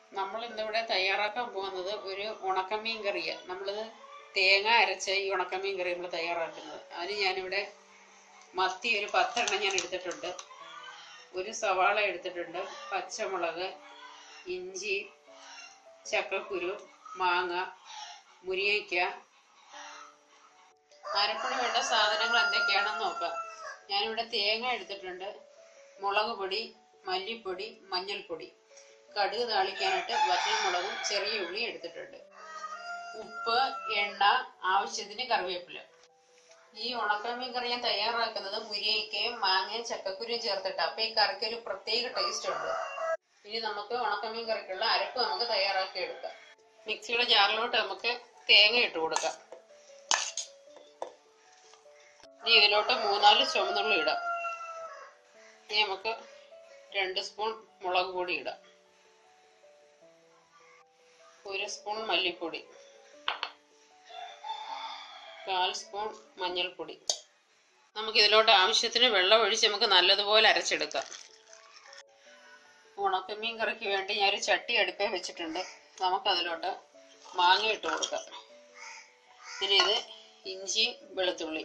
നമ്മൾ ഇന്നിവിടെ തയ്യാറാക്കാൻ പോകുന്നത് ഒരു ഉണക്കമീൻ കറിയാണ് നമ്മളിത് തേങ്ങ അരച്ച് ഈ ഉണക്കമീൻ കറി നമ്മൾ തയ്യാറാക്കുന്നത് അതിന് ഞാനിവിടെ മത്തി ഒരു പത്തെണ്ണം ഞാൻ എടുത്തിട്ടുണ്ട് ഒരു സവാള എടുത്തിട്ടുണ്ട് പച്ചമുളക് ഇഞ്ചി ചക്കക്കുരു മാങ്ങ മുരിങ്ങയ്ക്ക അരപ്പിന് വേണ്ട സാധനങ്ങൾ എന്തൊക്കെയാണെന്ന് നോക്കാം ഞാനിവിടെ തേങ്ങ എടുത്തിട്ടുണ്ട് മുളക് പൊടി മല്ലിപ്പൊടി മഞ്ഞൾപ്പൊടി കടുക് താളിക്കാനായിട്ട് വറ്റൽമുളകും ചെറിയ ഉള്ളി എടുത്തിട്ടുണ്ട് ഉപ്പ് എണ്ണ ആവശ്യത്തിന് കറിവേപ്പില ഈ ഉണക്കമീൻ കറി ഞാൻ തയ്യാറാക്കുന്നത് മുരിങ്ങയ്ക്കയും മാങ്ങയും ചക്കക്കുരുവും ചേർത്തിട്ട് അപ്പൊ ഈ കറിക്ക് ഒരു പ്രത്യേക ടേസ്റ്റ് ഉണ്ട് ഇനി നമുക്ക് ഉണക്കമീൻ കറിക്കുള്ള അരപ്പ് നമുക്ക് തയ്യാറാക്കി എടുക്കാം മിക്സിയുടെ ജാറിലോട്ട് നമുക്ക് തേങ്ങ ഇട്ട് കൊടുക്കാം ഇനി ഇതിലോട്ട് മൂന്നാല് ചുവന്നുള്ളി ഇടാം ഇനി നമുക്ക് രണ്ട് സ്പൂൺ മുളക് പൊടി ഇടാം ഒരു സ്പൂൺ മല്ലിപ്പൊടി കാൽ സ്പൂൺ മഞ്ഞൾപ്പൊടി നമുക്ക് ഇതിലോട്ട് ആവശ്യത്തിന് വെള്ളം ഒഴിച്ച് നമുക്ക് നല്ലതുപോലെ അരച്ചെടുക്കാം ഉണക്കമീൻ കറിക്ക് വേണ്ടി ഞാൻ ഒരു ചട്ടി അടുപ്പേ വെച്ചിട്ടുണ്ട് നമുക്ക് അതിലോട്ട് മാങ്ങ ഇട്ട് കൊടുക്കാം ഇനി ഇത് ഇഞ്ചി വെളുത്തുള്ളി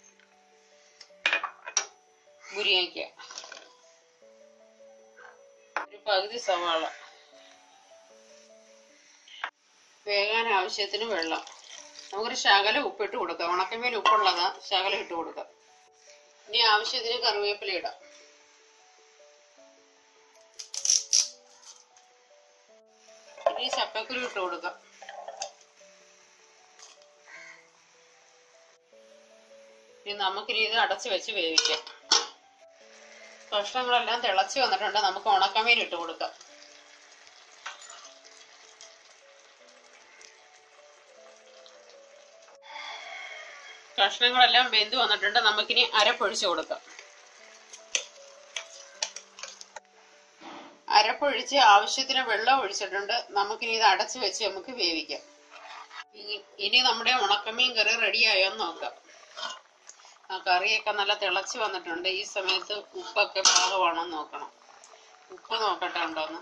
മുരിങ്ങയ്ക്ക ഒരു പകുതി സവാള വേകാൻ ആവശ്യത്തിന് വെള്ളം നമുക്കൊരു ശകലം ഉപ്പിട്ട് കൊടുക്കാം ഉണക്കമീൻ ഉപ്പുള്ളതാ ശകലം ഇട്ട് കൊടുക്കാം ഇനി ആവശ്യത്തിന് കറിവേപ്പില ഇടാം ഇനി ചക്കക്കുരു ഇട്ട് കൊടുക്കാം ഇനി നമുക്കിനി ഇത് അടച്ചു വെച്ച് വേവിക്കാം കഷ്ണങ്ങളെല്ലാം തിളച്ച് വന്നിട്ടുണ്ട് നമുക്ക് ഉണക്കമീൻ ഇട്ട് കൊടുക്കാം കഷ്ണങ്ങളെല്ലാം വെന്ത് വന്നിട്ടുണ്ട് നമുക്കിനി അരപ്പൊഴിച്ച് കൊടുക്കാം അരപ്പൊഴിച്ച് ആവശ്യത്തിന് വെള്ളം ഒഴിച്ചിട്ടുണ്ട് നമുക്കിനി ഇത് അടച്ചു വെച്ച് നമുക്ക് വേവിക്കാം ഇനി- ഇനി നമ്മുടെ ഉണക്കമീൻ കറി റെഡിയായോ എന്ന് നോക്കാം ആ കറിയൊക്കെ നല്ല തിളച്ച് വന്നിട്ടുണ്ട് ഈ സമയത്ത് ഉപ്പൊക്കെ പാകമാണോ എന്ന് നോക്കണം ഉപ്പ് നോക്കട്ടെ ഉണ്ടോന്ന്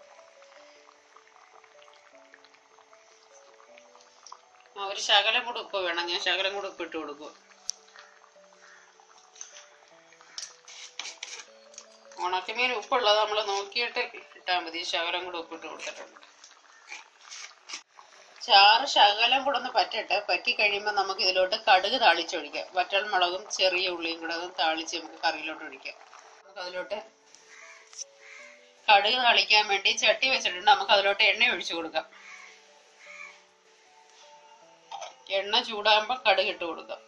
ആ ഒരു ശകലം കൂടെ ഉപ്പ് വേണം ഞാൻ ശകലം കൂടെ ഉപ്പ് ഇട്ട് കൊടുക്കും ഉണക്കമീൻ ഉപ്പുള്ളത് നമ്മൾ നോക്കിയിട്ട് ഇട്ടാൽ മതി ശകലം കൂടെ ഉപ്പിട്ട് കൊടുത്തിട്ടുണ്ട് ചാറ് ശകലം കൂടെ ഒന്ന് പറ്റട്ടെ പറ്റി കഴിയുമ്പോൾ നമുക്ക് ഇതിലോട്ട് കടുക് താളിച്ചൊഴിക്കാം വറ്റൽ മുളകും ചെറിയ ഉള്ളിയും കൂടെ ഒന്ന് താളിച്ച് നമുക്ക് കറിയിലോട്ട് ഒഴിക്കാം നമുക്ക് അതിലോട്ട് കടുക് താളിക്കാൻ വേണ്ടി ചട്ടി വെച്ചിട്ടുണ്ട് നമുക്ക് അതിലോട്ട് എണ്ണ ഒഴിച്ചു കൊടുക്കാം എണ്ണ ചൂടാകുമ്പോൾ കടുക് ഇട്ട് കൊടുക്കാം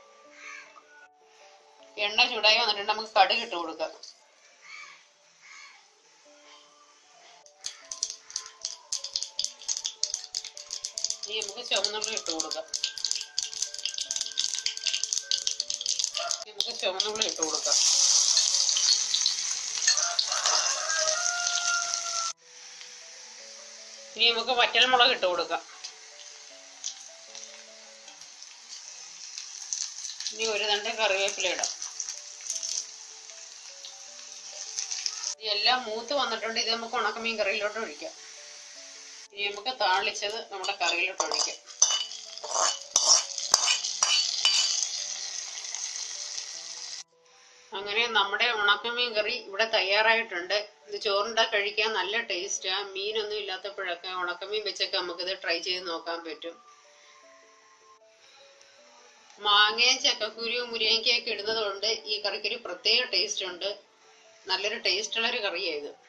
എണ്ണ ചൂടായി വന്നിട്ടുണ്ട് നമുക്ക് കടുക് ഇട്ട് കൊടുക്കാം ഇനി നമുക്ക് ചുവന്നുള്ളി ഇട്ട് കൊടുക്കാം ഇനി നമുക്ക് ചുവന്നുള്ളി ഇട്ട് കൊടുക്കാം ഇനി നമുക്ക് വറ്റൽമുളക് ഇട്ട് കൊടുക്കാം ഇനി ഒരു തണ്ട് കറിവേപ്പില ഇടാം ഇനി എല്ലാം മൂത്ത് വന്നിട്ടുണ്ട് ഇത് നമുക്ക് ഉണക്കമീൻ കറിയിലോട്ട് ഒഴിക്കാം ഇനി നമുക്ക് താളിച്ചത് നമ്മുടെ കറിയിലോട്ട് ഒഴിക്കാം അങ്ങനെ നമ്മുടെ ഉണക്കമീൻ കറി ഇവിടെ തയ്യാറായിട്ടുണ്ട് ഇത് ചോറിൻ്റെ കഴിക്കാൻ നല്ല ടേസ്റ്റാ മീനൊന്നും ഇല്ലാത്തപ്പോഴൊക്കെ ഉണക്കമീൻ വെച്ചൊക്കെ നമുക്കിത് ട്രൈ ചെയ്ത് നോക്കാൻ പറ്റും മാങ്ങയും ചക്കക്കുരുവും മുരിങ്ങയ്ക്കൊക്കെ ഇടുന്നത് കൊണ്ട് ഈ കറിക്കൊരു പ്രത്യേക ടേസ്റ്റ് ഉണ്ട് നല്ലൊരു ടേസ്റ്റുള്ള ഒരു കറിയാണ് ഇത്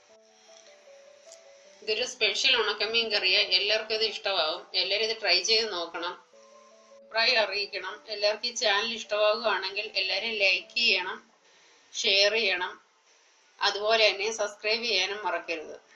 ഇതൊരു സ്പെഷ്യൽ ഉണക്കമീൻ കറിയാ എല്ലാവർക്കും ഇത് ഇഷ്ടമാവും എല്ലാവരും ഇത് ട്രൈ ചെയ്ത് നോക്കണം അഭിപ്രായം അറിയിക്കണം എല്ലാവർക്കും ഈ ചാനൽ ഇഷ്ടമാകുകയാണെങ്കിൽ എല്ലാവരും ലൈക്ക് ചെയ്യണം ഷെയർ ചെയ്യണം അതുപോലെ തന്നെ സബ്സ്ക്രൈബ് ചെയ്യാനും മറക്കരുത്